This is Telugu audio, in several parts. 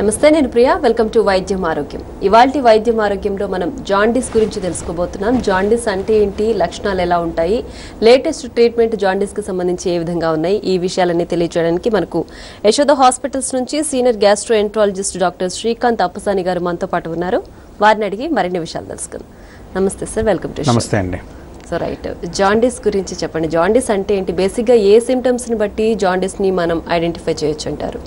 నమస్తే నేను ప్రియా వెల్కమ్ టు వైద్యం ఆరోగ్యం ఇవాల్టి వైద్యం ఆరోగ్యంలో మనం జాండీస్ గురించి తెలుసుకోబోతున్నాం జాండీస్ అంటే ఏంటి లక్షణాలు ఎలా ఉంటాయి లేటెస్ట్ ట్రీట్మెంట్ జాండీస్ కి సంబంధించి ఏ విధంగా ఉన్నాయి ఈ విషయాలన్నీ తెలియజేయడానికి మనకు యశోద హాస్పిటల్స్ నుంచి senior gastroenterologist doctor Srikanth Appasani garu మనతో పాటు ఉన్నారు వారిని అడిగి మరిన్ని విషయాలు తెలుసుకుందాం నమస్తే సార్ వెల్కమ్ టు నమస్తే అండి సో రైట్ జాండీస్ గురించి చెప్పండి జాండీస్ అంటే ఏంటి బేసిక్గా ఏ సిమ్టమ్స్ ని బట్టి జాండీస్ ని మనం ఐడెంటిఫై చేయొచ్చు అంటారు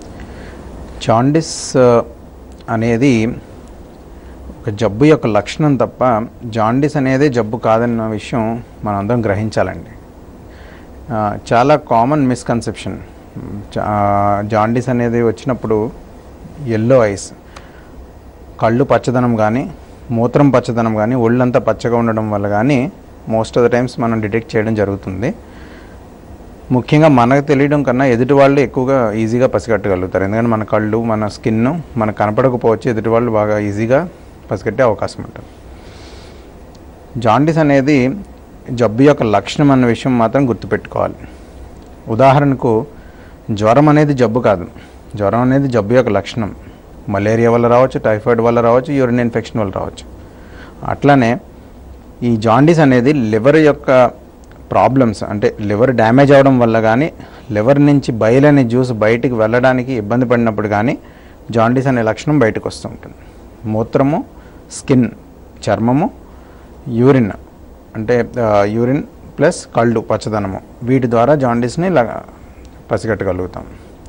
జాండిస్ ఆ, అనేది ఒక జబ్బు యొక్క లక్షణం తప్ప జాండిస్ అనేది జబ్బు కాదన్న విషయం మనందరం గ్రహించాలండి ఆ, చాలా కామన్ మిస్కన్సెప్షన్ జాండిస్ అనేది వచ్చినప్పుడు ఎల్లో ఐస్ కళ్ళు పచ్చదనం కానీ మూత్రం పచ్చదనం కానీ ఒళ్ళంతా పచ్చగా ఉండడం వల్ల కానీ మోస్ట్ ఆఫ్ ద టైమ్స్ మనం డిటెక్ట్ చేయడం జరుగుతుంది ముఖ్యంగా మనకు తెలియడం కన్నా ఎదుటి వాళ్ళు ఎక్కువగా ఈజీగా పసిగట్టగలుగుతారు ఎందుకంటే మన కళ్ళు మన స్కిన్ మనకు కనపడకపోవచ్చు ఎదుటి వాళ్ళు బాగా ఈజీగా పసిగట్టే అవకాశం ఉంటుంది జాండిస్ అనేది జబ్బు యొక్క లక్షణం అన్న విషయం మాత్రం గుర్తుపెట్టుకోవాలి ఉదాహరణకు జ్వరం అనేది జబ్బు కాదు జ్వరం అనేది జబ్బు యొక్క లక్షణం మలేరియా వల్ల రావచ్చు టైఫాయిడ్ వల్ల రావచ్చు యూరిన్ ఇన్ఫెక్షన్ వల్ల రావచ్చు అట్లానే ఈ జాండీస్ అనేది లివర్ యొక్క ప్రాబ్లమ్స్ అంటే లివర్ డ్యామేజ్ అవడం వల్ల కానీ లివర్ నుంచి బయలు అనే జ్యూస్ బయటికి వెళ్ళడానికి ఇబ్బంది పడినప్పుడు కానీ జాండీస్ అనే లక్షణం బయటకు వస్తూ ఉంటుంది మూత్రము స్కిన్ చర్మము యూరిన్ అంటే ఆ, యూరిన్ ప్లస్ కళ్ళు పచ్చదనము వీటి ద్వారా జాండీస్ని ఇలా పసిగట్టగలుగుతాం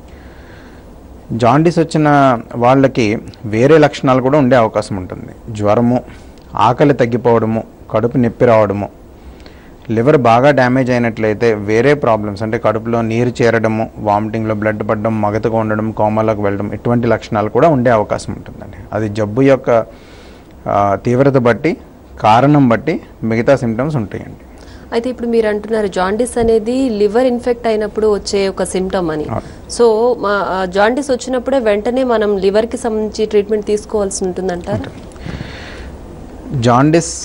జాండీస్ వచ్చిన వాళ్ళకి వేరే లక్షణాలు కూడా ఉండే అవకాశం ఉంటుంది జ్వరము ఆకలి తగ్గిపోవడము కడుపు నొప్పి రావడము లివర్ బాగా డ్యామేజ్ అయినట్లయితే వేరే ప్రాబ్లమ్స్ అంటే కడుపులో నీరు చేరడము వామిటింగ్లో బ్లడ్ పడడం మగతగా ఉండడం కోమాలోకి వెళ్ళడం ఇటువంటి లక్షణాలు కూడా ఉండే అవకాశం ఉంటుందండి అది జబ్బు యొక్క ఆ, తీవ్రత బట్టి కారణం బట్టి మిగతా సిమ్టమ్స్ ఉంటాయండి అయితే ఇప్పుడు మీరు అంటున్నారు జాండీస్ అనేది లివర్ ఇన్ఫెక్ట్ అయినప్పుడు వచ్చే ఒక సిమ్టమ్ అని అవును. సో మా ఆ, జాండీస్ వచ్చినప్పుడే వెంటనే మనం లివర్ కి సంబంధించి ట్రీట్మెంట్ తీసుకోవాల్సి ఉంటుందంటారు జాండిస్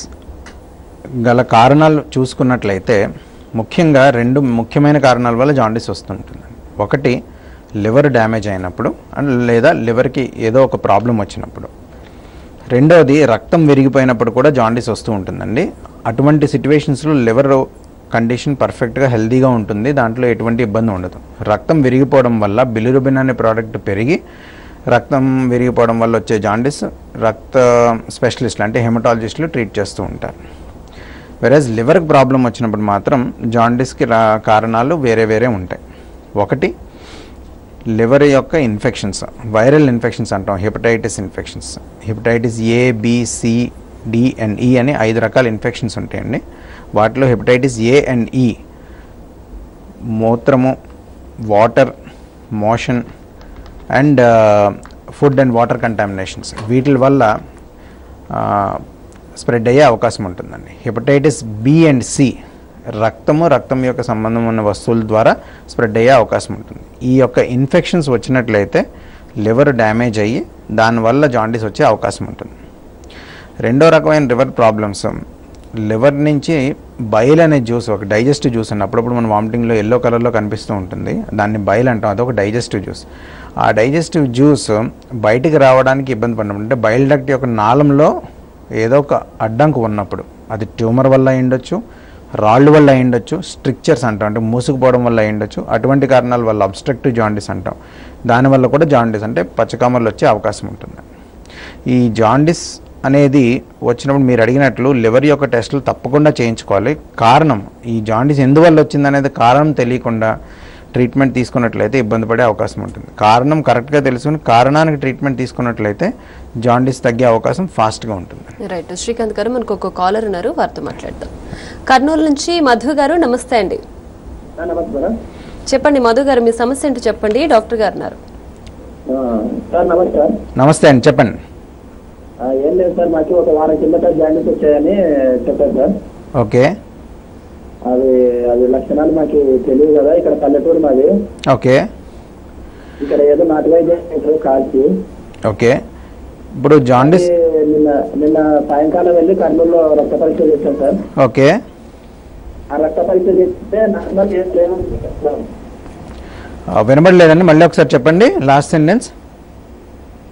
గల కారణాలు చూసుకున్నట్లయితే ముఖ్యంగా రెండు ముఖ్యమైన కారణాల వల్ల జాండిస్ వస్తుంటుంది ఒకటి లివర్ డ్యామేజ్ అయినప్పుడు అండ్ లేదా లివర్కి ఏదో ఒక ప్రాబ్లం వచ్చినప్పుడు రెండోది రక్తం విరిగిపోయినప్పుడు కూడా జాండిస్ వస్తూ ఉంటుందండి అటువంటి సిచ్యువేషన్స్లో లివర్ కండిషన్ పర్ఫెక్ట్గా హెల్దీగా ఉంటుంది దాంట్లో ఎటువంటి ఇబ్బంది ఉండదు రక్తం విరిగిపోవడం వల్ల బిలిరుబిన్ అనే ప్రోడక్ట్ పెరిగి రక్తం విరిగిపోవడం వల్ల వచ్చే జాండిస్ రక్త స్పెషలిస్టులు అంటే హెమటాలజిస్టులు ట్రీట్ చేస్తూ ఉంటారు వెరాజ్ లివర్కి ప్రాబ్లం వచ్చినప్పుడు మాత్రం జాండిస్కి రా- కారణాలు వేరే వేరే ఉంటాయి ఒకటి లివర్ యొక్క ఇన్ఫెక్షన్స్ వైరల్ ఇన్ఫెక్షన్స్ అంటాం hepatitis infections hepatitis A B C D and E అని ఐదు రకాల ఇన్ఫెక్షన్స్ ఉంటాయండి వాటిలో హెపటైటిస్ ఏ అండ్ ఈ మూత్రము water motion and food and water contaminations వీటి వల్ల స్ప్రెడ్ అయ్యే అవకాశం ఉంటుందండి హెపటైటిస్ బి అండ్ సి రక్తము రక్తం యొక్క సంబంధం ఉన్న వస్తువుల ద్వారా స్ప్రెడ్ అయ్యే అవకాశం ఉంటుంది ఈ యొక్క ఇన్ఫెక్షన్స్ వచ్చినట్లయితే లివర్ డ్యామేజ్ అయ్యి దానివల్ల జాండీస్ వచ్చే అవకాశం ఉంటుంది రెండో రకమైన లివర్ ప్రాబ్లమ్స్ లివర్ నుంచి బైల్ అనే జ్యూస్ ఒక డైజెస్టివ్ జ్యూస్ అండి అప్పుడప్పుడు మన వామిటింగ్లో ఎల్లో కలర్లో కనిపిస్తూ ఉంటుంది దాన్ని బైల్ అంటాం అదొక డైజెస్టివ్ జ్యూస్ ఆ డైజెస్టివ్ జ్యూస్ బయటికి రావడానికి ఇబ్బంది పడినప్పుడు అంటే బైల్ డక్ట్ యొక్క నాళంలో ఏదో ఒక అడ్డంకు ఉన్నప్పుడు అది ట్యూమర్ వల్ల అయ్యుండొచ్చు రాళ్ళు వల్ల అయ్యుండొచ్చు స్ట్రిక్చర్స్ అంటాం అంటే మూసుకుపోవడం వల్ల అయ్యుండొచ్చు అటువంటి కారణాల వల్ల అబ్స్ట్రక్టివ్ జాండీస్ అంటాం దానివల్ల కూడా జాండీస్ అంటే పచ్చకామర్లు వచ్చే అవకాశం ఉంటుంది ఈ జాండిస్ అనేది వచ్చినప్పుడు మీరు అడిగినట్లు లివర్ యొక్క టెస్టులు తప్పకుండా చేయించుకోవాలి కారణం ఈ జాండిస్ ఎందువల్ల వచ్చింది అనేది కారణం తెలియకుండా ట్రీట్మెంట్ తీసుకున్నట్లయితే ఇబ్బంది పడే అవకాశం ఉంటుంది కారణం కరెక్ట్గా తెలుసుకుని కారణానికి ట్రీట్మెంట్ తీసుకున్నట్లయితే జాండిస్ తగ్గే అవకాశం ఫాస్ట్గా ఉంటుంది రైట్ శ్రీకాంత్ గారు మనకు ఒక కాలర్ ఉన్నారు వారితో మాట్లాడదాం కర్నూలు నుంచి మధు గారు నమస్తే అండి ఆ, నమస్తే మేడం చెప్పండి మధు గారు మీ సమస్య ఏంటో చెప్పండి డాక్టర్ గారు ఉన్నారు ఆ, సార్ నమస్తే నమస్తే అండి చెప్పండి ఆ, ఏం లేదు సార్ మాకు ఒక వారం కిందట జాయింట్స్ వచ్చాయని చెప్పారు సార్ ఓకే అది అది లక్షణాలు మాకు తెలియదు కదా ఇక్కడ పల్లెటూరు మాది ఓకే ఇక్కడ ఏదో నాటు వైద్యం చేశారు కాల్చి ఓకే ఇప్పుడు జాండిస్ అది నిన్న నిన్న సాయంకాలం వెళ్ళి కర్నూలులో రక్త పరీక్ష చేశాం సార్ ఓకే ఆ రక్త పరీక్ష చేస్తే నార్మల్ ఏం లేదని చెప్పారు. ఆ, వినబడలేదండి మళ్ళీ ఒకసారి చెప్పండి లాస్ట్ సెంటెన్స్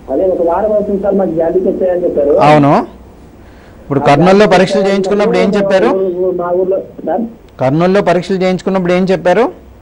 వారం అవుతుంది సార్ మాకు జాండీస్ వచ్చాయని చెప్పారు అవును ఇప్పుడు కర్నూలులో పరీక్షలు చేయించుకున్నప్పుడు ఏం చెప్పారు మా ఊర్లో సార్ కర్నూలులో పరీక్షలు చేయించుకున్నప్పుడు ఏం చెప్పారు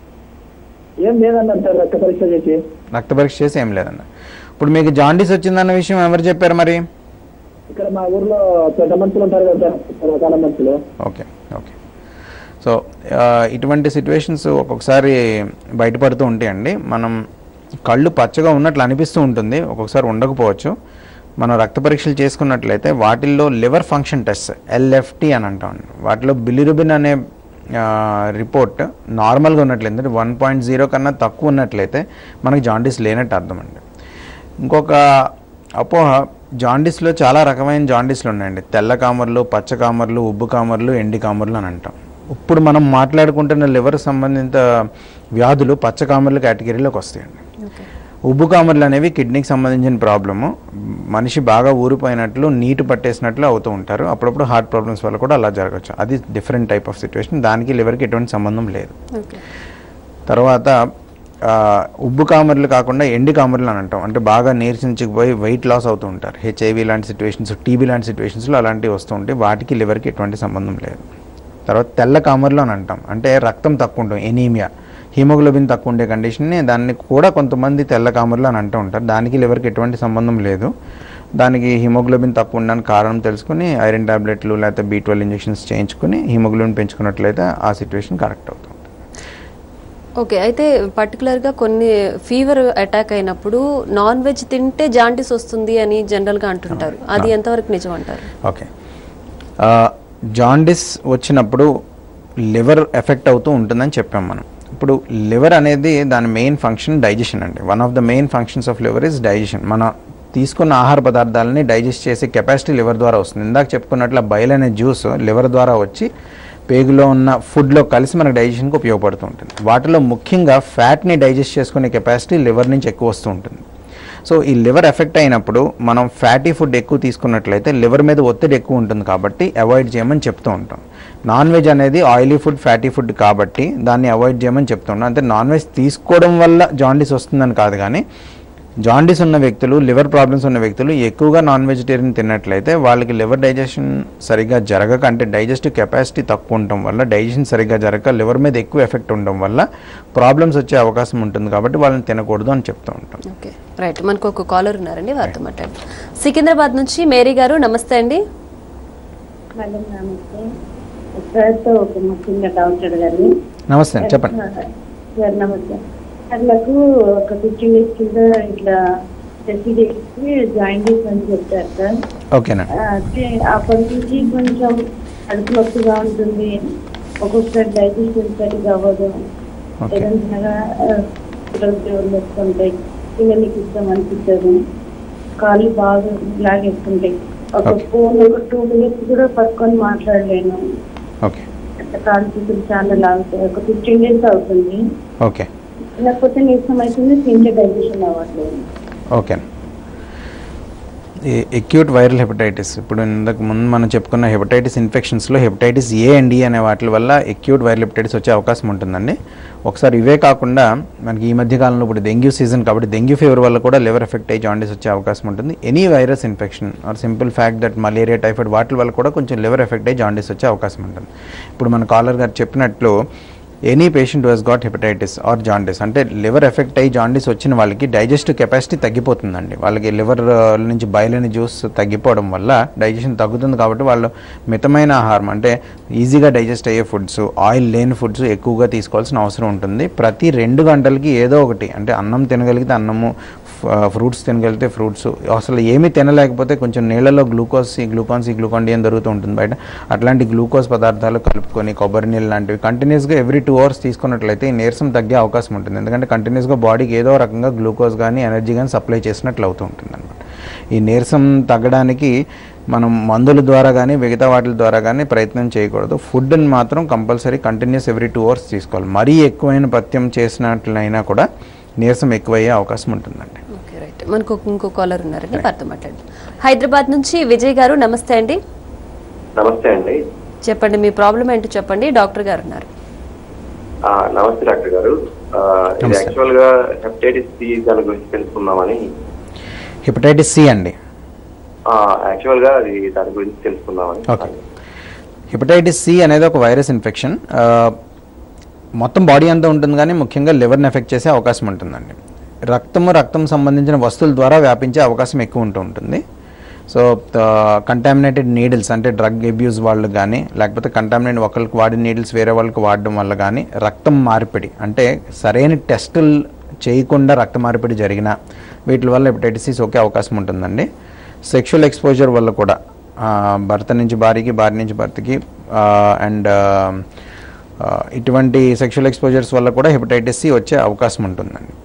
ఏం లేదన్నారు సార్ రక్త పరీక్ష చేసి రక్త పరీక్ష చేసి ఏం లేదన్న ఇప్పుడు మీకు జాండీస్ వచ్చిందన్న విషయం ఎవరు చెప్పారు మరి ఇక్కడ మా ఊర్లో పెద్ద మనుషులు ఉంటారు కదా సార్ రకాల మనుషులు ఓకే ఓకే సో ఆ, ఇటువంటి సిచ్యువేషన్స్ ఒక్కొక్కసారి బయటపడుతూ ఉంటాయండి మనం కళ్ళు పచ్చగా ఉన్నట్లు అనిపిస్తూ ఉంటుంది ఒక్కొక్కసారి ఉండకపోవచ్చు మనం రక్త పరీక్షలు చేసుకున్నట్లయితే వాటిల్లో లివర్ ఫంక్షన్ టెస్ట్ ఎల్ఎఫ్టి అని అంటాం వాటిలో బిలిరుబిన్ అనే రిపోర్ట్ నార్మల్గా ఉన్నట్లయితే వన్ పాయింట్ జీరో కన్నా తక్కువ ఉన్నట్లయితే మనకి జాండీస్ లేనట్టు అర్థం అండి ఇంకొక అపోహ జాండీస్లో చాలా రకమైన జాండీస్లు ఉన్నాయండి తెల్ల కామర్లు పచ్చ కామర్లు ఉబ్బు కామర్లు ఎండి కామర్లు అని అంటాం ఇప్పుడు మనం మాట్లాడుకుంటున్న లివర్ సంబంధిత వ్యాధులు పచ్చ కామర్ల కేటగిరీలోకి వస్తాయండి ఓకే ఉబ్బు కామర్లు అనేవి కిడ్నీకి సంబంధించిన ప్రాబ్లము మనిషి బాగా ఊరిపోయినట్లు నీటి పట్టేసినట్లు అవుతూ ఉంటారు అప్పుడప్పుడు హార్ట్ ప్రాబ్లమ్స్ వల్ల కూడా అలా జరగచ్చు అది డిఫరెంట్ టైప్ ఆఫ్ సిచ్యువేషన్ దానికి లివర్కి ఎటువంటి సంబంధం లేదు ఓకే తర్వాత ఆ, ఉబ్బు కామర్లు కాకుండా ఎండి కామర్లు అని అంటాం అంటే బాగా నీరసించిపోయి వెయిట్ లాస్ అవుతూ ఉంటారు హెచ్ఐవి లాంటి సిచ్యువేషన్స్ టీబీ లాంటి సిచ్యువేషన్స్లో అలాంటివి వస్తూ ఉంటాయి వాటికి లివర్కి ఎటువంటి సంబంధం లేదు తర్వాత తెల్ల కామర్లు అని అంటాం అంటే రక్తం తక్కువ ఉంటుంది ఎనీమియా హిమోగ్లోబిన్ తక్కువ ఉండే కండిషన్ని దాన్ని కూడా కొంతమంది తెల్ల కామర్లు అని అంటూ ఉంటారు దానికి లివర్కి ఎటువంటి సంబంధం లేదు దానికి హిమోగ్లోబిన్ తక్కువ ఉండడానికి కారణం తెలుసుకుని ఐరన్ టాబ్లెట్లు లేకపోతే బీ ట్వెల్వ్ ఇంజెక్షన్స్ చేయించుకుని హిమోగ్లోబిన్ పెంచుకున్నట్లయితే ఆ సిచ్యువేషన్ కరెక్ట్ అవుతుంది ఓకే అయితే పర్టికులర్గా కొన్ని ఫీవర్ అటాక్ అయినప్పుడు నాన్ వెజ్ తింటే జాండీస్ వస్తుంది అని జనరల్గా అంటుంటారు అది ఎంతవరకు నిజం అంటారు ఓకే ఆ, జాండిస్ వచ్చినప్పుడు లివర్ ఎఫెక్ట్ అవుతూ ఉంటుందని చెప్పాం మనం ఇప్పుడు లివర్ అనేది దాని మెయిన్ ఫంక్షన్ డైజెషన్ అండి one of the main functions of liver is digestion మన తీసుకున్న ఆహార పదార్థాలని డైజెస్ట్ చేసే కెపాసిటీ లివర్ ద్వారా వస్తుంది ఇందాక చెప్పుకున్నట్లు ఆ బయలు అనే జ్యూస్ లివర్ ద్వారా వచ్చి పేగులో ఉన్న ఫుడ్లో కలిసి మనకు డైజెషన్కి ఉపయోగపడుతూ ఉంటుంది వాటిలో ముఖ్యంగా ఫ్యాట్ని డైజెస్ట్ చేసుకునే కెపాసిటీ లివర్ నుంచి ఎక్కువ వస్తూ ఉంటుంది సో ఈ లివర్ ఎఫెక్ట్ అయినప్పుడు మనం ఫ్యాటీ ఫుడ్ ఎక్కువ తీసుకున్నట్లయితే లివర్ మీద ఒత్తిడి ఎక్కువ ఉంటుంది కాబట్టి అవాయిడ్ చేయమని చెప్తూ ఉంటాం నాన్ వెజ్ అనేది ఆయిలీ ఫుడ్ ఫ్యాటీ ఫుడ్ కాబట్టి దాన్ని అవాయిడ్ చేయమని చెప్తుంటాం అంటే నాన్ వెజ్ తీసుకోవడం వల్ల జాండీస్ వస్తుందని కాదు కానీ జాండీస్ ఉన్న వ్యక్తులు లివర్ ప్రాబ్లమ్స్ ఉన్న వ్యక్తులు ఎక్కువగా నాన్ వెజిటేరియన్ తిన్నట్లయితే వాళ్ళకి లివర్ డైజెషన్ సరిగ్గా జరగక అంటే డైజెస్టివ్ కెపాసిటీ తక్కువ ఉండటం వల్ల డైజెషన్ సరిగ్గా జరగక లివర్ మీద ఎక్కువ ఎఫెక్ట్ ఉండడం వల్ల ప్రాబ్లమ్స్ వచ్చే అవకాశం ఉంటుంది కాబట్టి వాళ్ళని తినకూడదు అని చెప్తూ ఉంటాం ఓకే రైట్ మనకు ఒక కాలర్ ఉన్నారండి వారితో మాట్లాడండి సికింద్రాబాద్ నుంచి మేరీ గారు నమస్తే అండి మేడం నమస్తే సార్తో ఒక ముఖ్యంగా డౌట్ అడగాలి నమస్తే అండి, చెప్పండి సార్ నమస్తే సార్ నాకు ఒక ఫిఫ్టీన్ డేస్ కింద ఇట్లా థర్టీ డేస్కి జాయింట్ అని చెప్పారు సార్ ఓకేనండి అయితే అప్పటి నుంచి కొంచెం కడుపు నొప్పిగా ఉంటుంది ఒక్కొక్కసారి డైజెషన్ సరిగా అవ్వదు ఓకే ఏదైనా వస్తుంటాయి పిల్లలకి ఇష్టం అనిపించదు కాళ్ళు బాగా లాగేస్తుంటాయి ఒక Okay. ఫోన్ ఒక టూ మినిట్స్ కూడా పట్టుకొని మాట్లాడలేను ఓకే అట్లా కాళ్ళు చేతులు చాలా లాగుతాయి ఒక ఫిఫ్టీన్ డేస్ అవుతుంది ఓకే లేకపోతే నీరసం అవుతుంది తింటే డైజెషన్ అవ్వట్లేదు ఓకే ఈ ఎక్యూట్ వైరల్ హెపటైటిస్ ఇప్పుడు ఇంతకు ముందు మనం చెప్పుకున్న హెపటైటిస్ ఇన్ఫెక్షన్స్లో హెపటైటిస్ ఏ అండ్ డి అనే వాటి వల్ల ఎక్యూట్ వైరల్ హెపటైటిస్ వచ్చే అవకాశం ఉంటుందండి ఒకసారి ఇవే కాకుండా మనకి ఈ మధ్య కాలంలో ఇప్పుడు డెంగ్యూ సీజన్ కాబట్టి డెంగ్యూ ఫీవర్ వల్ల కూడా లివర్ ఎఫెక్ట్ అయ్యి జాండీస్ వచ్చే అవకాశం ఉంటుంది any virus infection or simple fact that malaria typhoid వాటి వల్ల కూడా కొంచెం లివర్ ఎఫెక్ట్ అయ్యి జాండీస్ వచ్చే అవకాశం ఉంటుంది ఇప్పుడు మన కాలర్ గారు చెప్పినట్లు any patient has got hepatitis or jaundice అంటే లివర్ ఎఫెక్ట్ అయ్యి జాండిస్ వచ్చిన వాళ్ళకి డైజెస్టివ్ కెపాసిటీ తగ్గిపోతుందండి వాళ్ళకి లివర్ నుంచి బయలని జ్యూస్ తగ్గిపోవడం వల్ల డైజెషన్ తగ్గుతుంది కాబట్టి వాళ్ళు మితమైన ఆహారం అంటే ఈజీగా డైజెస్ట్ అయ్యే ఫుడ్స్ ఆయిల్ లేని ఫుడ్స్ ఎక్కువగా తీసుకోవాల్సిన అవసరం ఉంటుంది ప్రతి రెండు గంటలకి ఏదో ఒకటి అంటే అన్నం తినగలిగితే అన్నము ఫ్రూట్స్ తినగలిగితే ఫ్రూట్స్ అసలు ఏమీ తినలేకపోతే కొంచెం నీళ్ళలో glucose C Glucon C Glucon D అని దొరుకుతూ ఉంటుంది బయట అట్లాంటి గ్లూకోజ్ పదార్థాలు కలుపుకొని కొబ్బరి నీళ్ళు లాంటివి కంటిన్యూస్గా ఎవ్రీ టూ అవర్స్ తీసుకున్నట్లయితే ఈ నీరసం తగ్గే అవకాశం ఉంటుంది ఎందుకంటే కంటిన్యూస్గా బాడీకి ఏదో రకంగా గ్లూకోజ్ కానీ ఎనర్జీ కానీ సప్లై చేసినట్లు అవుతూ ఉంటుంది అనమాట ఈ నీరసం తగ్గడానికి మనం మందుల ద్వారా కానీ మిగతా వాటి ద్వారా కానీ ప్రయత్నం చేయకూడదు ఫుడ్ని మాత్రం compulsory continues every two hours తీసుకోవాలి మరీ ఎక్కువైన పథ్యం చేసినట్లయినా కూడా నీరసం ఎక్కువయ్యే అవకాశం ఉంటుందండి ఓకే రైట్ మనకు ఒక- ఇంకో కాలర్ ఉన్నారండి వారితో మాట్లాడండి హైదరాబాద్ నుంచి విజయ్ గారు నమస్తే అండి నమస్తే అండి చెప్పండి మీ ప్రాబ్లం ఏంటో చెప్పండి డాక్టర్ గారు ఉన్నారు ఆ, నమస్తే డాక్టర్ గారు ఆ, ఇది నమస్తే. యాక్చువల్ గా హెపటైటిస్ సి దాని గురించి తెలుసుకుందామని హెపటైటిస్ సి అండి యాక్చువల్ గా అది దాని గురించి తెలుసుకుందామని ఓకే హెపటైటిస్ సి అనేది ఒక వైరస్ ఇన్ఫెక్షన్ మొత్తం బాడీ అంతా ఉంటుంది కానీ ముఖ్యంగా లివర్ని ఎఫెక్ట్ చేసే అవకాశం ఉంటుందండి రక్తము రక్తం సంబంధించిన వస్తువుల ద్వారా వ్యాపించే అవకాశం ఎక్కువ ఉంటూ ఉంటుంది సో కంటామినేటెడ్ నీడిల్స్ అంటే డ్రగ్ అబ్యూస్ వాళ్ళు కానీ లేకపోతే కంటామినేట్ ఒకరికి వాడిన నీడిల్స్ వేరే వాళ్ళకి వాడడం వల్ల కానీ రక్తం మార్పిడి అంటే సరైన టెస్టులు చేయకుండా రక్త మార్పిడి జరిగిన వీటి వల్ల హెపటైటిస్ సి సోకే అవకాశం ఉంటుందండి సెక్షువల్ ఎక్స్పోజర్ వల్ల కూడా ఆ, భర్త నుంచి భార్యకి భార్య నుంచి భర్తకి అండ్ ఇటువంటి సెక్షువల్ ఎక్స్పోజర్స్ వల్ల కూడా హెపటైటిస్ సి వచ్చే అవకాశం ఉంటుందండి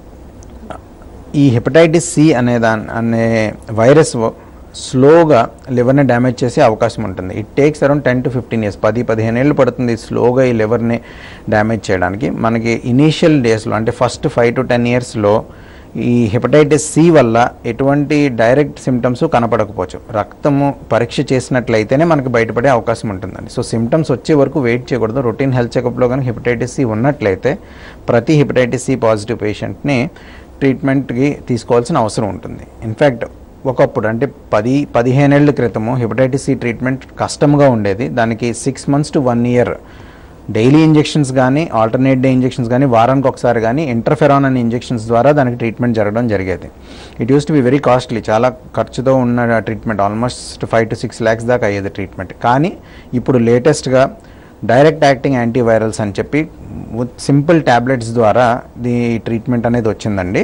ఈ హెపటైటిస్ సి అనే దాని అనే వైరస్ స్లోగా లివర్ని డ్యామేజ్ చేసే అవకాశం ఉంటుంది it takes around ten to fifteen years పది పదిహేను ఏళ్ళు పడుతుంది స్లోగా ఈ లివర్ని డ్యామేజ్ చేయడానికి మనకి ఇనీషియల్ డేస్లో అంటే ఫస్ట్ ఫైవ్ టు టెన్ ఇయర్స్లో ఈ హెపటైటిస్ సి వల్ల ఎటువంటి డైరెక్ట్ సిమ్టమ్స్ కనపడకపోవచ్చు రక్తము పరీక్ష చేసినట్లయితేనే మనకు బయటపడే అవకాశం ఉంటుందండి సో సిమ్టమ్స్ వచ్చే వరకు వెయిట్ చేయకూడదు రొటీన్ హెల్త్ చెకప్లో కానీ హెపటైటిస్ సి ఉన్నట్లయితే ప్రతి హెపటైటిస్ సి పాజిటివ్ పేషెంట్ని ట్రీట్మెంట్కి తీసుకోవాల్సిన అవసరం ఉంటుంది ఇన్ఫ్యాక్ట్ ఒకప్పుడు అంటే పది పదిహేనేళ్ల క్రితము హెపటైటిస్ సి ట్రీట్మెంట్ కష్టంగా ఉండేది దానికి six months to one year daily injections కానీ ఆల్టర్నేట్ డే ఇంజెక్షన్స్ కానీ వారానికి ఒకసారి కానీ ఇంటర్ఫెరాన్ అనే ఇంజెక్షన్స్ ద్వారా దానికి ట్రీట్మెంట్ జరగడం జరిగేది it used to be very costly చాలా ఖర్చుతో ఉన్న treatment almost five to six lakhs దాకా అయ్యేది ట్రీట్మెంట్ కానీ ఇప్పుడు లేటెస్ట్గా డైరెక్ట్ యాక్టింగ్ యాంటీవైరల్స్ అని చెప్పి సింపుల్ ట్యాబ్లెట్స్ ద్వారా ది ట్రీట్మెంట్ అనేది వచ్చిందండి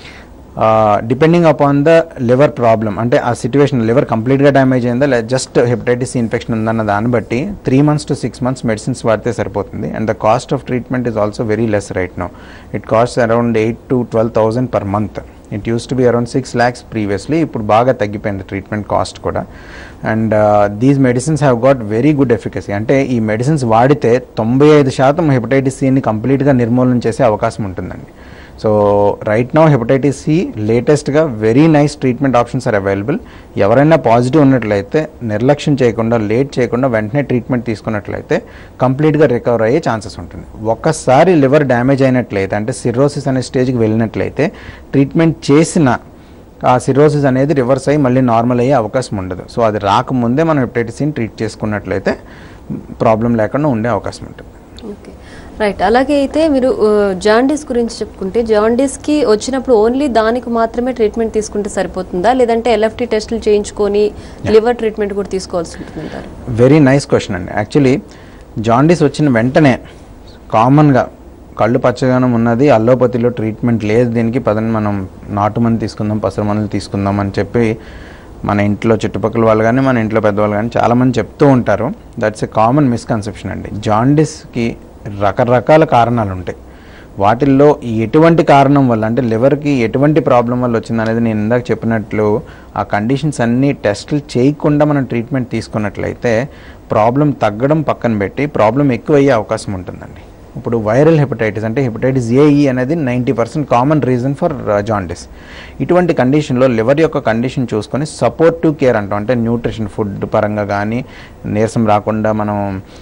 depending upon the liver problem అంటే ఆ సిచ్యువేషన్ లివర్ కంప్లీట్గా డ్యామేజ్ అయిందా లేదా జస్ట్ హెపటైటిస్ ఇన్ఫెక్షన్ ఉందన్న దాన్ని బట్టి three months to six months medicines వాడితే సరిపోతుంది and the cost of treatment is also very less right no it cost around eight to twelve thousand per month it used to be around six lakhs previously ఇప్పుడు బాగా తగ్గిపోయింది ట్రీట్మెంట్ కాస్ట్ కూడా and these medicines have got very good efficacy అంటే ఈ మెడిసిన్స్ వాడితే తొంభై ఐదు శాతం హెపటైటిస్ సిని కంప్లీట్గా నిర్మూలన చేసే అవకాశం ఉంటుందండి so right now hepatitis C లేటెస్ట్గా very nice treatment options are available ఎవరైనా పాజిటివ్ ఉన్నట్లయితే నిర్లక్ష్యం చేయకుండా లేట్ చేయకుండా వెంటనే ట్రీట్మెంట్ తీసుకున్నట్లయితే కంప్లీట్గా రికవర్ అయ్యే ఛాన్సెస్ ఉంటుంది ఒక్కసారి లివర్ డ్యామేజ్ అయినట్లయితే అంటే సిరోసిస్ అనే స్టేజ్కి వెళ్ళినట్లయితే ట్రీట్మెంట్ చేసిన ఆ సిరోసిస్ అనేది రివర్స్ అయ్యి మళ్ళీ నార్మల్ అయ్యే అవకాశం ఉండదు సో అది రాకముందే మనం హెపటైటిస్ సిని ట్రీట్ చేసుకున్నట్లయితే ప్రాబ్లం లేకుండా ఉండే అవకాశం ఉంటుంది ఓకే రైట్ అలాగే అయితే మీరు ఆ, జాండీస్ గురించి చెప్పుకుంటే జాండీస్కి వచ్చినప్పుడు ఓన్లీ దానికి మాత్రమే ట్రీట్మెంట్ తీసుకుంటే సరిపోతుందా లేదంటే ఎల్ఎఫ్టీ టెస్టులు చేయించుకొని లివర్ ట్రీట్మెంట్ కూడా తీసుకోవాల్సి ఉంటుందంటారు వెరీ నైస్ క్వశ్చన్ అండి యాక్చువల్లీ జాండీస్ వచ్చిన వెంటనే కామన్గా కళ్ళు పచ్చగానం ఉన్నది అల్లోపతిలో ట్రీట్మెంట్ లేదు దీనికి పదని మనం నాటు మంది తీసుకుందాం పసరు మందులు తీసుకుందాం అని చెప్పి మన ఇంట్లో చుట్టుపక్కల వాళ్ళు కానీ మన ఇంట్లో పెద్దవాళ్ళు కానీ చాలామంది చెప్తూ ఉంటారు దట్స్ ఎ కామన్ మిస్కన్సెప్షన్ అండి జాండీస్కి రకరకాల కారణాలు ఉంటాయి వాటిల్లో ఎటువంటి కారణం వల్ల అంటే లివర్కి ఎటువంటి ప్రాబ్లం వల్ల వచ్చింది అనేది నేను ఇందాక చెప్పినట్లు ఆ కండిషన్స్ అన్నీ టెస్టులు చేయకుండా మనం ట్రీట్మెంట్ తీసుకున్నట్లయితే ప్రాబ్లం తగ్గడం పక్కన పెట్టి ప్రాబ్లం ఎక్కువ అయ్యే అవకాశం ఉంటుందండి ఇప్పుడు వైరల్ హెపటైటిస్ అంటే హెపటైటిస్ ఏఈ అనేది ninety percent common reason for jaundice ఇటువంటి కండిషన్లో లివర్ యొక్క కండిషన్ చూసుకొని సపోర్టివ్ కేర్ అంటాం అంటే న్యూట్రిషన్ ఫుడ్ పరంగా కానీ నీరసం రాకుండా మనం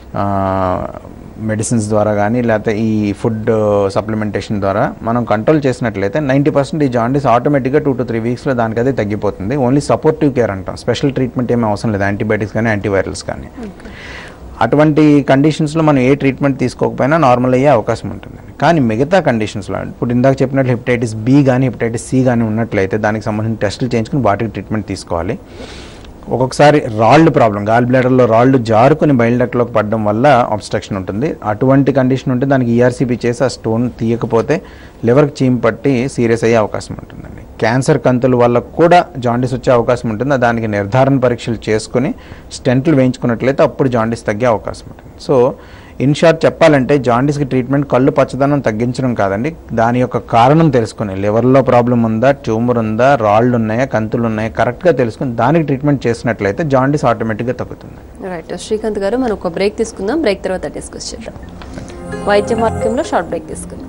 మెడిసిన్స్ ద్వారా కానీ లేకపోతే ఈ ఫుడ్ సప్లిమెంటేషన్ ద్వారా మనం కంట్రోల్ చేసినట్లయితే నైంటీ పర్సెంట్ ఈ జాండీస్ ఆటోమేటిక్గా టూ టు త్రీ వీక్స్లో దానికి అదే తగ్గిపోతుంది ఓన్లీ సపోర్టివ్ కేర్ అంటాం స్పెషల్ ట్రీట్మెంట్ ఏమీ అవసరం లేదు యాంటీబయాటిక్స్ కానీ యాంటీవైరల్స్ కానీ అటువంటి కండిషన్స్లో మనం ఏ ట్రీట్మెంట్ తీసుకోకపోయినా నార్మల్ అయ్యే అవకాశం ఉంటుంది కానీ మిగతా కండిషన్స్లో ఇప్పుడు ఇందాక చెప్పినట్లు హెపటైటిస్ బి కానీ హెపటైటిస్ సి కానీ ఉన్నట్లయితే దానికి సంబంధించిన టెస్టులు చేయించుకుని వాటికి ట్రీట్మెంట్ తీసుకోవాలి ఒక్కొక్కసారి రాళ్ళు ప్రాబ్లం గాల్ బ్లాడర్లో రాళ్ళు జారుకుని బయలుడక్లోకి పడడం వల్ల అబ్స్ట్రక్షన్ ఉంటుంది అటువంటి కండిషన్ ఉంటే దానికి ఈఆర్సీపీ చేసి ఆ స్టోన్ తీయకపోతే లివర్కి చీమ్ పట్టి సీరియస్ అయ్యే అవకాశం ఉంటుందండి క్యాన్సర్ కంతుల వల్ల కూడా జాండీస్ వచ్చే అవకాశం ఉంటుంది దానికి నిర్ధారణ పరీక్షలు చేసుకుని స్టెంట్లు వేయించుకున్నట్లయితే అప్పుడు జాండీస్ తగ్గే అవకాశం ఉంటుంది సో ఇన్ షార్ట్ చెప్పాలంటే జాండీస్కి ట్రీట్మెంట్ కళ్ళు పచ్చదనం తగ్గించడం కాదండి దాని యొక్క కారణం తెలుసుకుని లివర్లో ప్రాబ్లం ఉందా ట్యూమర్ ఉందా రాళ్ళు ఉన్నాయా కంతులు ఉన్నాయా కరెక్ట్గా తెలుసుకుని దానికి ట్రీట్మెంట్ చేసినట్లయితే జాండీస్ ఆటోమేటిక్గా తగ్గుతుంది రైట్ శ్రీకాంత్ గారు మనం ఒక బ్రేక్ తీసుకుందాం బ్రేక్ తర్వాత డిస్కస్ చేద్దాం వైద్య మార్గంలో షార్ట్ బ్రేక్ తీసుకుందాం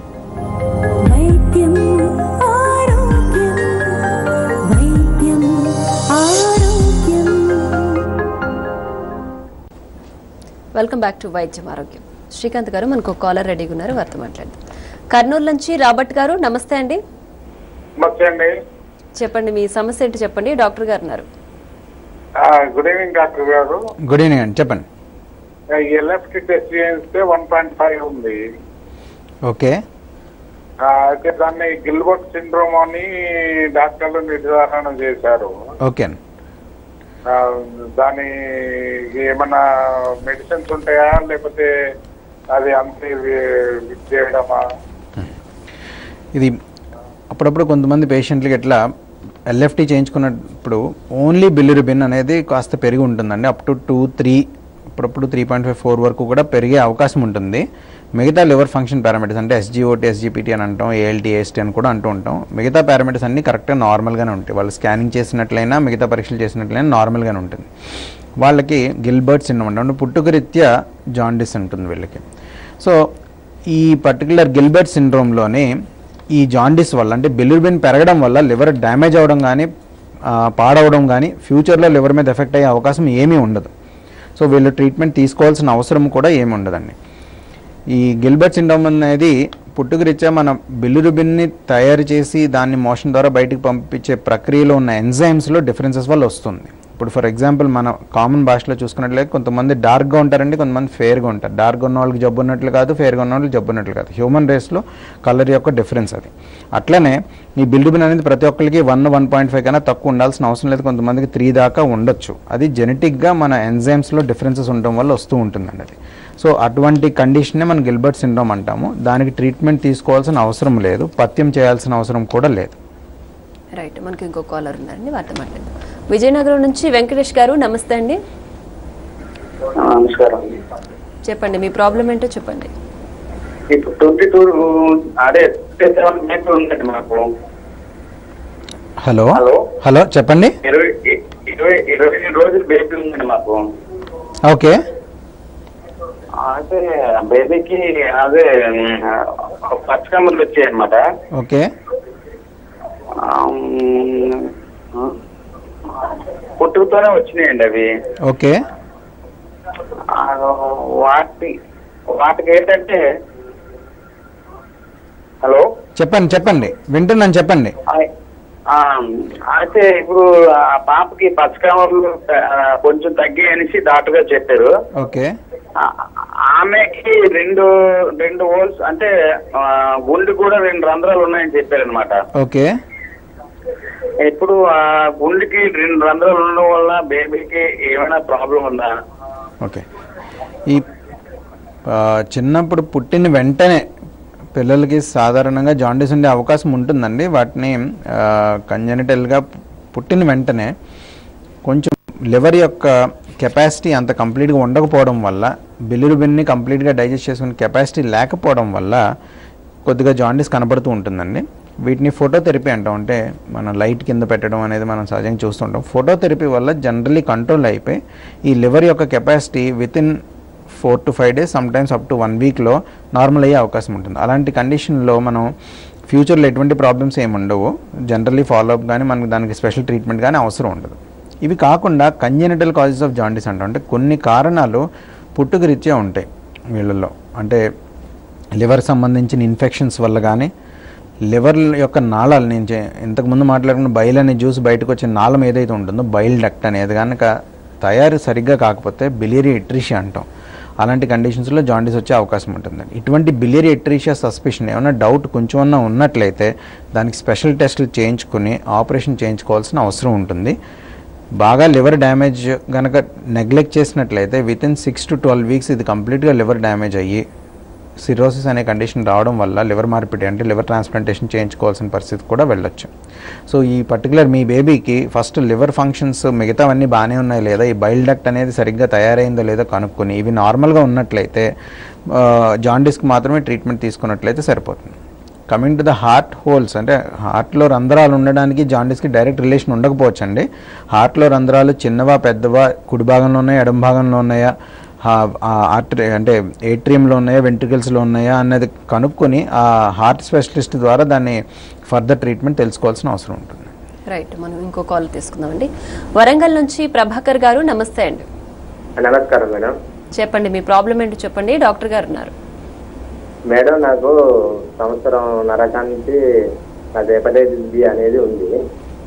వైద్యం ఆరోగ్యం వైద్యం ఆరోగ్యం వెల్కమ్ బ్యాక్ టు వైద్యం ఆరోగ్యం శ్రీకాంత్ గారు మనకు ఒక కాలర్ రెడీగా ఉన్నారు వారితో మాట్లాడదాం కర్నూలు నుంచి రాబర్ట్ గారు నమస్తే అండి నమస్తే అండి చెప్పండి మీ సమస్య ఏంటి చెప్పండి డాక్టర్ గారు ఉన్నారు గుడ్ ఈవినింగ్ డాక్టర్ గారు గుడ్ ఈవినింగ్ అండి చెప్పండి ఎల్ఎఫ్టి టెస్ట్ చేస్తే వన్ పాయింట్ ఫైవ్ ఉంది ఓకే ఆ, అయితే దాన్ని గిల్బర్ట్ సిండ్రోమ్ అని డాక్టర్లు నిర్ధారణ చేశారు ఓకే అండి ఆ, దాని ఏమన్నా మెడిసిన్స్ ఉంటాయా లేకపోతే అది అంతే వి- చేయడమా ఇది అప్పుడప్పుడు కొంతమంది పేషెంట్లకి ఎట్లా ఎల్ఎఫ్టీ చేయించుకున్నప్పుడు ఓన్లీ బిల్లిరుబిన్ అనేది కాస్త పెరిగి ఉంటుందండి అప్ టు టూ త్రీ అప్పుడప్పుడు త్రీ పాయింట్ ఫైవ్ ఫోర్ వరకు కూడా పెరిగే అవకాశం ఉంటుంది మిగతా లివర్ ఫంక్షన్ పారామీటర్స్ అంటే ఎస్జిఓటి ఎస్జిపిటి అని అంటాం ఏఎల్టీ ఏఎస్టీ అని కూడా అంటూ ఉంటాం మిగతా పారామీటర్స్ అన్ని కరెక్ట్గా నార్మల్గానే ఉంటాయి వాళ్ళు స్కానింగ్ చేసినట్లయినా మిగతా పరీక్షలు చేసినట్లయినా నార్మల్గానే ఉంటుంది వాళ్ళకి గిల్బర్ట్ సిండ్రోమ్ అంటే పుట్టుకరీత్యా జాండిస్ ఉంటుంది వీళ్ళకి సో ఈ పర్టికులర్ గిల్బర్ట్ సిండ్రోమ్లోని ఈ జాండిస్ వల్ల అంటే బిలిరుబిన్ పెరగడం వల్ల లివర్ డ్యామేజ్ అవ్వడం కానీ ఆ, పాడవడం కానీ ఫ్యూచర్లో లివర్ మీద ఎఫెక్ట్ అయ్యే అవకాశం ఏమీ ఉండదు సో వీళ్ళు ట్రీట్మెంట్ తీసుకోవాల్సిన అవసరం కూడా ఏమి ఉండదండి ఈ గిల్బర్ట్ సిండ్రోమ్ అనేది పుట్టుకరీత్యా మన బిల్లురుబిన్ని తయారు చేసి దాన్ని మోషన్ ద్వారా బయటికి పంపించే ప్రక్రియలో ఉన్న ఎంజైమ్స్లో డిఫరెన్సెస్ వల్ల వస్తుంది ఇప్పుడు ఫర్ ఎగ్జాంపుల్ మన కామన్ భాషలో చూసుకున్నట్లయితే కొంతమంది డార్క్గా ఉంటారండి కొంతమంది ఫేర్గా ఉంటారు డార్క్గా ఉన్న వాళ్ళకి జబ్బు ఉన్నట్లు కాదు ఫేర్గా ఉన్న వాళ్ళకి జబ్బు ఉన్నట్లు కాదు హ్యూమన్ రేస్లో కలర్ యొక్క డిఫరెన్స్ అది అట్లనే ఈ బిల్డుబిన్ అనేది ప్రతి ఒక్కరికి వన్ వన్ పాయింట్ ఫైవ్ కన్నా తక్కువ ఉండాల్సిన అవసరం లేదు కొంతమందికి త్రీ దాకా ఉండొచ్చు అది జెనెటిక్గా మన ఎంజైమ్స్లో డిఫరెన్సెస్ ఉండడం వల్ల వస్తూ ఉంటుందండి అది సో అటువంటి కండిషన్నే మనం గిల్బర్ట్ సిండ్రోమ్ అంటాము దానికి ట్రీట్మెంట్ తీసుకోవాల్సిన అవసరం లేదు పథ్యం చేయాల్సిన అవసరం కూడా లేదు రైట్ మనకి ఇంకో కాలర్ ఉన్నారండి వారితో మాట్లాడదాం విజయనగరం నుంచి వెంకటేష్ గారు నమస్తే అండి నమస్కారం చెప్పండి మీ ప్రాబ్లం ఏంటో చెప్పండి ఇప్పుడు ట్వంటీ టూ అదే సెవెన్ మినిట్ ఉందండి మాకు హలో హలో. హలో చెప్పండి ఇరవై ఇరవై ఇరవై ఐదు రోజులు బేబీ ఉందండి మాకు ఓకే అయితే బేబీకి అదే పచ్చకమ్మలు వచ్చాయి అనమాట ఓకే పుట్టుకతోనే వచ్చినాయండి అవి ఓకే ఆ, వాటి వాటికి ఏంటంటే హలో చెప్పండి చెప్పండి వింటున్నాను చెప్పండి ఆ- ఆ, అయితే ఇప్పుడు ఆ పాపకి పచ్చకమర్లు కొంచెం తగ్గాయి అనేసి డాక్టర్ గారు చెప్పారు ఓకే ఆ- ఆమెకి రెండు రెండు హోల్స్ అంటే ఆ, గుండె కూడా రెండు రంధ్రాలు ఉన్నాయని చెప్పారు అనమాట ఓకే ఇప్పుడు ఆ గుండెకి రెండు రంధ్రాలు ఉండడం వల్ల బేబీకి ఏమైనా ప్రాబ్లం ఉందా ఓకే ఈ ఆ, చిన్నప్పుడు పుట్టిన వెంటనే పిల్లలకి సాధారణంగా జాండీస్ ఉండే అవకాశం ఉంటుందండి వాటిని కంజనిటల్గా పుట్టిన వెంటనే కొంచెం లివర్ యొక్క కెపాసిటీ అంత కంప్లీట్గా ఉండకపోవడం వల్ల బిల్లురుబిన్ని కంప్లీట్గా డైజెస్ట్ చేసుకునే కెపాసిటీ లేకపోవడం వల్ల కొద్దిగా జాండీస్ కనబడుతూ ఉంటుందండి వీటిని ఫోటోథెరపీ అంటాం అంటే మన లైట్ కింద పెట్టడం అనేది మనం సహజంగా చూస్తుంటాం ఫోటోథెరపీ వల్ల జనరలీ కంట్రోల్ అయిపోయి ఈ లివర్ యొక్క capacity within four to five days sometimes up to one వీక్లో నార్మల్ అయ్యే అవకాశం ఉంటుంది అలాంటి కండిషన్లో మనం ఫ్యూచర్లో ఎటువంటి ప్రాబ్లమ్స్ ఏమి ఉండవు జనరల్లీ ఫాలోఅప్ కానీ మనకి దానికి స్పెషల్ ట్రీట్మెంట్ కానీ అవసరం ఉండదు ఇవి కాకుండా కంజెనిటల్ కాజెస్ ఆఫ్ జాండీస్ అంటాం అంటే కొన్ని కారణాలు పుట్టుకరీత్యా ఉంటాయి వీళ్ళల్లో అంటే లివర్ సంబంధించిన ఇన్ఫెక్షన్స్ వల్ల కానీ లివర్ యొక్క నాళాలు నేను చే- ఇంతకుముందు మాట్లాడుకున్న బైల్ అనే జ్యూస్ బయటకు వచ్చే నాళం ఏదైతే ఉంటుందో బైల్ డక్ట్ అనేది కనుక తయారు సరిగ్గా కాకపోతే బిలియరీ ఎట్రిషియా అంటాం అలాంటి కండిషన్స్లో జాండీస్ వచ్చే అవకాశం ఉంటుందండి ఇటువంటి బిలియరీ ఎట్రిషియా సస్పిషన్ ఏమైనా డౌట్ కొంచెం అన్నా ఉన్నట్లయితే దానికి స్పెషల్ టెస్టులు చేయించుకుని ఆపరేషన్ చేయించుకోవాల్సిన అవసరం ఉంటుంది బాగా లివర్ డ్యామేజ్ కనుక నెగ్లెక్ట్ చేసినట్లయితే within six to twelve weeks ఇది కంప్లీట్గా లివర్ డ్యామేజ్ అయ్యి సిరోసిస్ అనే కండిషన్ రావడం వల్ల లివర్ మార్పిడి అంటే లివర్ ట్రాన్స్ప్లాంటేషన్ చేయించుకోవాల్సిన పరిస్థితి కూడా వెళ్ళొచ్చు సో ఈ పర్టికులర్ మీ బేబీకి ఫస్ట్ లివర్ ఫంక్షన్స్ మిగతావన్నీ బాగానే ఉన్నాయి లేదా ఈ బైల్ డక్ట్ అనేది సరిగ్గా తయారైందో లేదో కనుక్కొని ఇవి నార్మల్గా ఉన్నట్లయితే జాండీస్కి మాత్రమే ట్రీట్మెంట్ తీసుకున్నట్లయితే సరిపోతుంది coming to the heart holes అంటే హార్ట్లో రంధ్రాలు ఉండడానికి జాండీస్కి డైరెక్ట్ రిలేషన్ ఉండకపోవచ్చు అండి హార్ట్లో రంధ్రాలు చిన్నవా పెద్దవా కుడి భాగంలో ఉన్నాయా ఎడమ భాగంలో ఉన్నాయా ఆర్టరీ అంటే ఏట్రియంలో ఉన్నాయా వెంట్రికల్స్లో ఉన్నాయా అనేది కనుక్కొని ఆ హార్ట్ స్పెషలిస్ట్ ద్వారా దాన్ని ఫర్దర్ ట్రీట్మెంట్ తెలుసుకోవాల్సిన అవసరం ఉంటుంది రైట్ మనం ఇంకో కాల్ తీసుకుందామండి వరంగల్ నుంచి ప్రభాకర్ గారు నమస్తే అండి నమస్కారం మేడం చెప్పండి మీ ప్రాబ్లం ఏంటో చెప్పండి డాక్టర్ గారు ఉన్నారు మేడం నాకు సంవత్సరం నరకా నుంచి నాకు హెపటైటిస్ బి అనేది ఉంది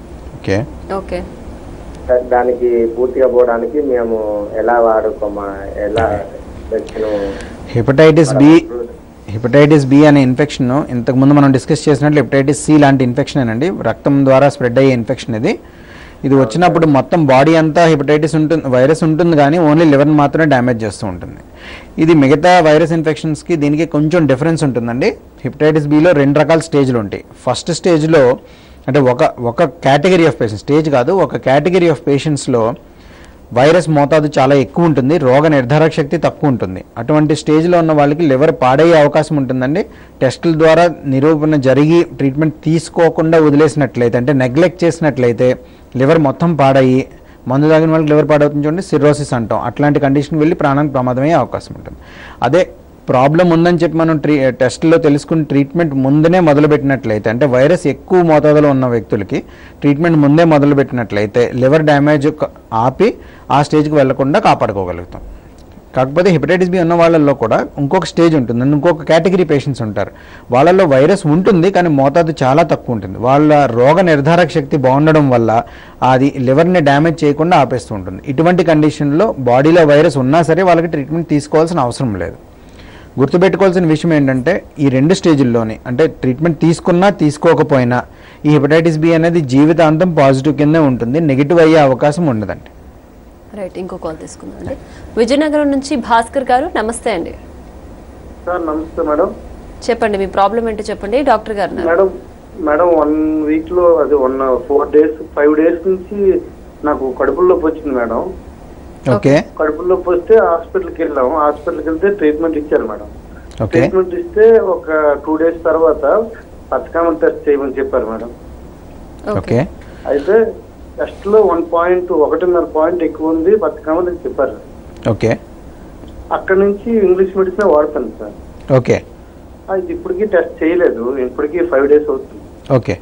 ఓకే ఓకే దా- దానికి పూర్తిగా పోవడానికి మేము ఎలా వాడుకోమా ఎలా medicine hepatitis B hepatitis B అనే ఇన్ఫెక్షన్ ఇంతకుముందు మనం డిస్కస్ చేసినట్లు హెపటైటిస్ సి లాంటి ఇన్ఫెక్షన్ అండి రక్తం ద్వారా స్ప్రెడ్ అయ్యే ఇన్ఫెక్షన్ ఇది ఇది వచ్చినప్పుడు మొత్తం బాడీ అంతా హెపటైటిస్ ఉంటుంది వైరస్ ఉంటుంది కానీ ఓన్లీ లివర్ని మాత్రమే డ్యామేజ్ చేస్తూ ఉంటుంది ఇది మిగతా వైరస్ ఇన్ఫెక్షన్స్కి దీనికి కొంచెం డిఫరెన్స్ ఉంటుందండి హెపటైటిస్ బిలో రెండు రకాల స్టేజ్లు ఉంటాయి ఫస్ట్ స్టేజ్లో అంటే ఒక ఒక కేటగిరీ ఆఫ్ పేషెంట్స్ స్టేజ్ కాదు ఒక కేటగిరీ ఆఫ్ పేషెంట్స్లో వైరస్ మోతాదు చాలా ఎక్కువ ఉంటుంది రోగ నిర్ధారక శక్తి తక్కువ ఉంటుంది అటువంటి స్టేజ్లో ఉన్న వాళ్ళకి లివర్ పాడయ్యే అవకాశం ఉంటుందండి టెస్టుల ద్వారా నిరూపణ జరిగి ట్రీట్మెంట్ తీసుకోకుండా వదిలేసినట్లయితే అంటే నెగ్లెక్ట్ చేసినట్లయితే లివర్ మొత్తం పాడయ్యి మందు తాగిన వాళ్ళకి లివర్ పాడవుతుంది చూడండి సిరోసిస్ అంటాం అట్లాంటి కండిషన్ వెళ్ళి ప్రాణానికి ప్రమాదమయ్యే అవకాశం ఉంటుంది అదే ప్రాబ్లం ఉందని చెప్పి మనం ట్రీ టెస్ట్లో తెలుసుకుని ట్రీట్మెంట్ ముందునే మొదలుపెట్టినట్లయితే అంటే వైరస్ ఎక్కువ మోతాదులో ఉన్న వ్యక్తులకి ట్రీట్మెంట్ ముందే మొదలుపెట్టినట్లయితే లివర్ డ్యామేజ్ క- ఆపి ఆ స్టేజ్కి వెళ్లకుండా కాపాడుకోగలుగుతాం కాకపోతే హెపటైటిస్ బి ఉన్న వాళ్ళల్లో కూడా ఇంకొక స్టేజ్ ఉంటుంది ఇంకొక కేటగిరీ పేషెంట్స్ ఉంటారు వాళ్ళల్లో వైరస్ ఉంటుంది కానీ మోతాదు చాలా తక్కువ ఉంటుంది వాళ్ళ రోగ నిర్ధారక శక్తి బాగుండడం వల్ల అది లివర్ని డ్యామేజ్ చేయకుండా ఆపేస్తూ ఉంటుంది ఇటువంటి కండిషన్లో బాడీలో వైరస్ ఉన్నా సరే వాళ్ళకి ట్రీట్మెంట్ తీసుకోవాల్సిన అవసరం లేదు గుర్తుపెట్టుకోవాల్సిన విషయం ఏంటంటే ఈ రెండు స్టేజ్ల్లోని అంటే ట్రీట్మెంట్ తీసుకున్నా తీసుకోకపోయినా ఈ హెపటైటిస్ బి అనేది జీవితాంతం పాజిటివ్ కిందే ఉంటుంది నెగిటివ్ అయ్యే అవకాశం ఉండదండి రైట్ ఇంకో కాల్ తీసుకుందాం అండి విజయనగరం నుంచి భాస్కర్ గారు నమస్తే అండి సార్ నమస్తే మేడం చెప్పండి మీ ప్రాబ్లం ఏంటో చెప్పండి డాక్టర్ గారు ఉన్నారు. మేడం మేడం వన్ వీక్ లో అది one four days five days నుంచి నాకు కడుపులో నొప్పి వచ్చింది మేడం ఓకే కడుపులో నొప్పి వస్తే హాస్పిటల్కి వెళ్ళాం హాస్పిటల్కి వెళ్తే ట్రీట్మెంట్ ఇచ్చారు మేడం ఓకే ట్రీట్మెంట్ ఇస్తే ఒక టూ డేస్ తర్వాత పచ్చకామల్ టెస్ట్ చేయమని చెప్పారు మేడం ఓకే అయితే టెస్ట్ లో వన్ పాయింట్ ఒకటిన్నర పాయింట్ ఎక్కువ ఉంది పచ్చకామల్ అని చెప్పారు ఓకే అక్కడ నుంచి ఇంగ్లీష్ మెడిసిన్ వాడతాను సార్ ఓకే అది ఇప్పటికీ టెస్ట్ చేయలేదు ఇప్పటికీ ఫైవ్ డేస్ అవుతుంది ఓకే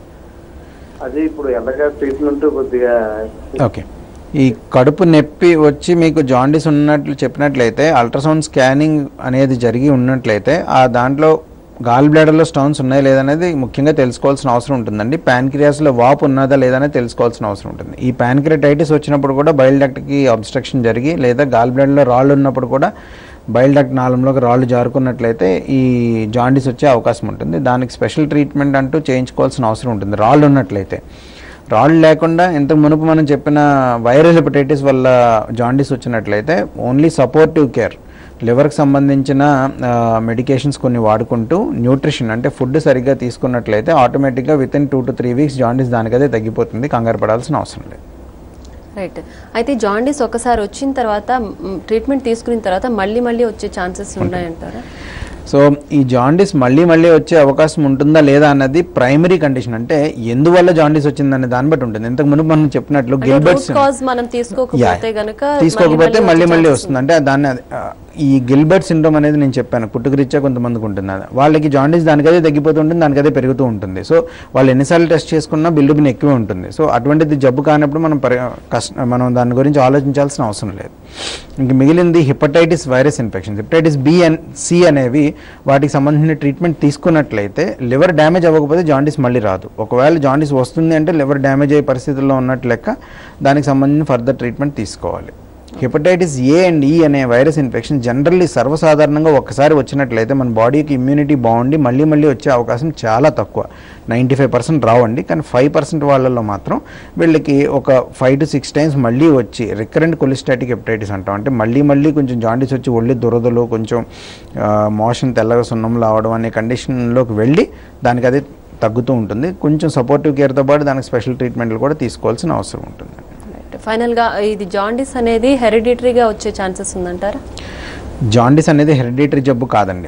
అది ఇప్పుడు ఎలాగా ట్రీట్మెంట్ కొద్దిగా ఓకే ఈ కడుపు నొప్పి వచ్చి మీకు జాండీస్ ఉన్నట్లు చెప్పినట్లయితే అల్ట్రాసౌండ్ స్కానింగ్ అనేది జరిగి ఉన్నట్లయితే ఆ దాంట్లో గాల్ బ్లాడర్లో స్టోన్స్ ఉన్నాయా లేదనేది ముఖ్యంగా తెలుసుకోవాల్సిన అవసరం ఉంటుందండి ప్యాన్క్రియాస్లో వాపు ఉన్నదా లేదనేది తెలుసుకోవాల్సిన అవసరం ఉంటుంది ఈ ప్యాన్క్రియాటైటిస్ వచ్చినప్పుడు కూడా బయల్ డక్ట్కి అబ్స్ట్రక్షన్ జరిగి లేదా గాల్ బ్లాడర్లో రాళ్ళు ఉన్నప్పుడు కూడా బయల్ డక్ట్ నాళంలోకి రాళ్ళు జారుకున్నట్లయితే ఈ జాండీస్ వచ్చే అవకాశం ఉంటుంది దానికి స్పెషల్ ట్రీట్మెంట్ అంటూ చేయించుకోవాల్సిన అవసరం ఉంటుంది రాళ్ళు ఉన్నట్లయితే రాళ్ళు లేకుండా ఇంతకు మునుపు మనం చెప్పిన వైరల్ హెపటైటిస్ వల్ల జాండీస్ వచ్చినట్లయితే ఓన్లీ సపోర్టివ్ కేర్ లివర్కి సంబంధించిన మెడికేషన్స్ కొన్ని వాడుకుంటూ న్యూట్రిషన్ అంటే ఫుడ్ సరిగ్గా తీసుకున్నట్లయితే ఆటోమేటిక్గా within two to three weeks jaundice దానికదే తగ్గిపోతుంది కంగారు పడాల్సిన అవసరం లేదు రైట్ అయితే జాండీస్ ఒకసారి వచ్చిన తర్వాత మ్, ట్రీట్మెంట్ తీసుకున్న తర్వాత మళ్ళీ మళ్ళీ వచ్చే ఛాన్సెస్ ఉన్నాయంటారా సో ఈ జాండీస్ మళ్ళీ మళ్ళీ వచ్చే అవకాశం ఉంటుందా లేదా అన్నది ప్రైమరీ కండిషన్ అంటే ఎందువల్ల జాండీస్ వచ్చిందనే దాన్ని బట్టి ఉంటుంది ఇంతకు మునుపు మనం చెప్పినట్లు రూట్ గిల్బర్ట్స్ కాజ్ మనం తీసుకోకపోతే యా. గనుక తీసుకోకపోతే మళ్ళీ మళ్ళీ వచ్చే వస్తుంది అంటే దాన్ని అది, ఆ, ఈ గిల్బర్ట్ సిండ్రోమ్ అనేది నేను చెప్పాను పుట్టుకరీత్యా కొంతమందికి ఉంటుంది అది. వాళ్ళకి జాండీస్ దానికదే తగ్గిపోతూ ఉంటుంది దానికదే పెరుగుతూ ఉంటుంది సో వాళ్ళు ఎన్నిసార్లు టెస్ట్ చేసుకున్నా బిల్లు బిన్ ఎక్కువే ఉంటుంది సో అటువంటిది జబ్బు కానప్పుడు మనం పరి కష్ట మనం దాని గురించి ఆలోచించాల్సిన అవసరం లేదు ఇంక మిగిలింది hepatitis virus infection hepatitis B and C అనేవి వాటికి సంబంధించిన ట్రీట్మెంట్ తీసుకున్నట్లయితే లివర్ డ్యామేజ్ అవ్వకపోతే జాండీస్ మళ్ళీ రాదు ఒకవేళ జాండీస్ వస్తుంది అంటే లివర్ డ్యామేజ్ అయ్యే పరిస్థితుల్లో ఉన్నట్లు లెక్క దానికి సంబంధించిన ఫర్దర్ ట్రీట్మెంట్ తీసుకోవాలి హెపటైటిస్ ఏ అండ్ ఈ అనే వైరస్ ఇన్ఫెక్షన్ జనరల్లీ సర్వసాధారణంగా ఒక్కసారి వచ్చినట్లయితే మన బాడీకి ఇమ్యూనిటీ బాగుండి మళ్ళీ మళ్ళీ వచ్చే అవకాశం చాలా తక్కువ నైంటీ ఫైవ్ పర్సెంట్ రావండి కానీ ఫైవ్ పర్సెంట్ వాళ్ళల్లో మాత్రం వీళ్ళకి ఒక ఫైవ్ టు సిక్స్ టైమ్స్ మళ్ళీ వచ్చి రికరెంట్ కొలిస్టాటిక్ హెపటైటిస్ అంటాం అంటే మళ్ళీ మళ్ళీ కొంచెం జాండీస్ వచ్చి ఒళ్ళి దురదలు కొంచెం మోషన్ తెల్లగా సున్నంలో అవడం అనే కండిషన్లోకి వెళ్ళి దానికి అది తగ్గుతూ ఉంటుంది కొంచెం సపోర్టివ్ కేర్తో పాటు దానికి స్పెషల్ ట్రీట్మెంట్లు కూడా తీసుకోవాల్సిన అవసరం ఉంటుంది ఫైనల్ గా ఇది జాండీస్ అనేది హెరిడిటరీగా వచ్చే ఛాన్సెస్ ఉందంటారా జాండీస్ అనేది హెరిడిటరీ జబ్బు కాదండి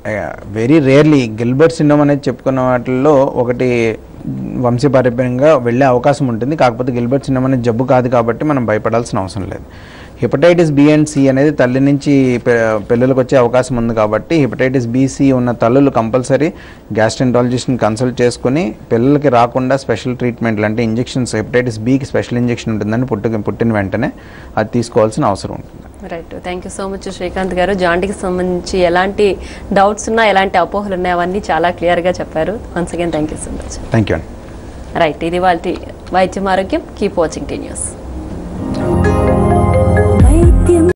వెరీ రేర్లీ గిల్బర్ట్ సిండ్రోమ్ అనేది చెప్పుకున్న వాటిల్లో ఒకటి వంశపారంపర్యంగా వెళ్ళే అవకాశం ఉంటుంది కాకపోతే గిల్బర్ట్ సిండ్రోమ్ అనేది జబ్బు కాదు కాబట్టి మనం భయపడాల్సిన అవసరం లేదు హెపటైటిస్ బి అండ్ సి అనేది తల్లి నుంచి పె- పిల్లలకు వచ్చే అవకాశం ఉంది కాబట్టి హెపటైటిస్ బి ఉన్న తల్లులు కంపల్సరీ గ్యాస్ట్రెంటాలజిస్ట్ని కన్సల్ట్ చేసుకుని పిల్లలకి రాకుండా స్పెషల్ ట్రీట్మెంట్లు అంటే ఇంజెక్షన్స్ హెపటైటిస్ బికి స్పెషల్ ఇంజెక్షన్ ఉంటుందని పుట్టు పుట్టిన వెంటనే అది తీసుకోవాల్సిన అవసరం ఉంటుంది right thank you so much Srikanth గారు జాండీకి సంబంధించి ఎలాంటి డౌట్స్ ఉన్నా ఎలాంటి అపోహలు ఉన్నాయి అవన్నీ చాలా క్లియర్గా చెప్పారు once again thank you so much thank you అండి రైట్ ఇది వాళ్ళ వైద్యం ఆరోగ్యం కీప్ వాచింగ్ టీ న్యూస్